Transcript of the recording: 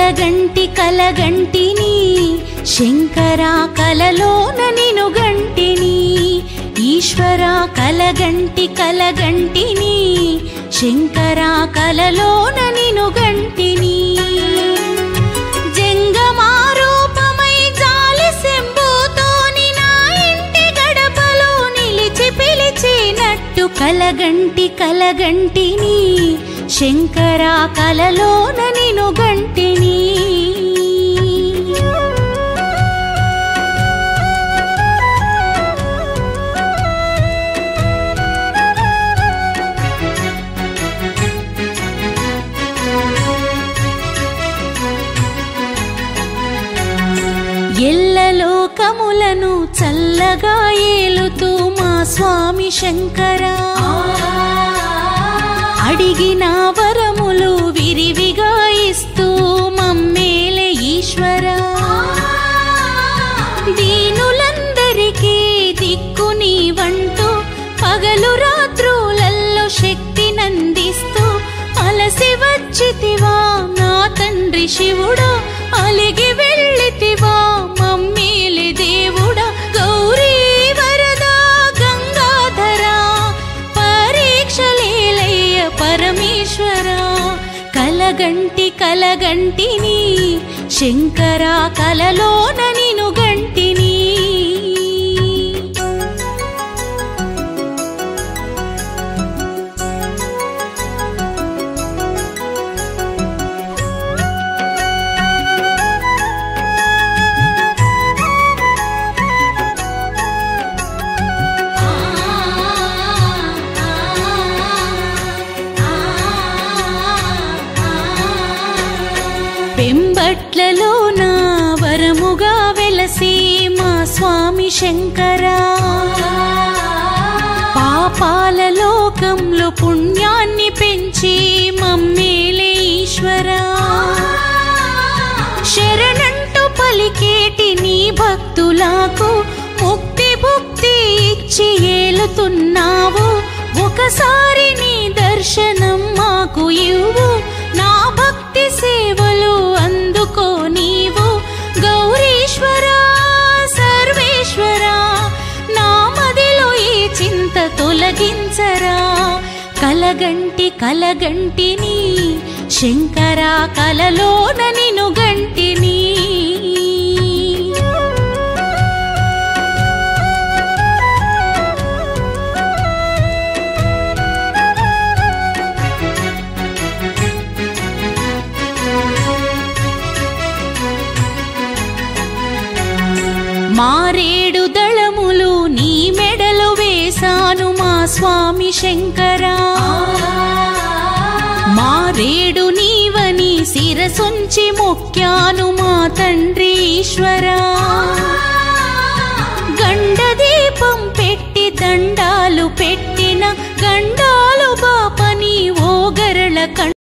కలగంటి కలగంటిని శంకర కలలోన నిను గంటిని ఈశ్వర కలగంటి కలగంటిని శంకర కలలోన నిను గంటిని జంగమారూపమై జాలి శంభుతోని నా ఇంటి గడపలో నిలిచి పిలిచినట్టు కలగంటి కలగంటిని శంకర కలలోన నిను గంటిని ఎల్లలోకములను చల్లగా ఏలుతూ మా స్వామి శంకరా అడిగిన వరములు విరివిగా ఇస్తూ మమ్మేలే ఈశ్వరా దీనులందరికీ దిక్కు నీవంటూ పగలు రాత్రులల్లో శక్తి నందిస్తూ అలసి వచ్చితివా నా తండ్రి శివుడా అలిగి వెళ్ళితివా మమ్మీలి దేవుడా గౌరీ వరదా గంగాధరా పరీక్షలేలయ్య పరమేశ్వర కలగంటి కలగంటిని శంకర కలలోన నిను గంటిని పెంబట్లలో నా వరముగా వెలసి మా స్వామి శంకరా పాపాల లోకంలో పుణ్యాన్ని పెంచి మమ్మేలే ఈశ్వరా శరణంటూ పలికేటి నీ భక్తులకు ముక్తి భుక్తి ఇచ్చి ఏలుతున్నావు ఒకసారి నీ దర్శనం మాకు ఇవ్వు నా భక్తి సేవలు అందుకో నీవు గౌరీశ్వరా సర్వేశ్వరా నా మదిలో ఈ చింత తొలగించరా కలగంటి కలగంటిని శంకర కలలోన నిను గంటిని మారేడు దళములు నీ మెడలు వేశాను మా స్వామి శంకరా మారేడు నీవని శిరసుంచి మొక్కాను మా తండ్రి ఈశ్వరా గండ దీపం పెట్టి దండాలు పెట్టిన గండాలు బాపని ఓ గరళ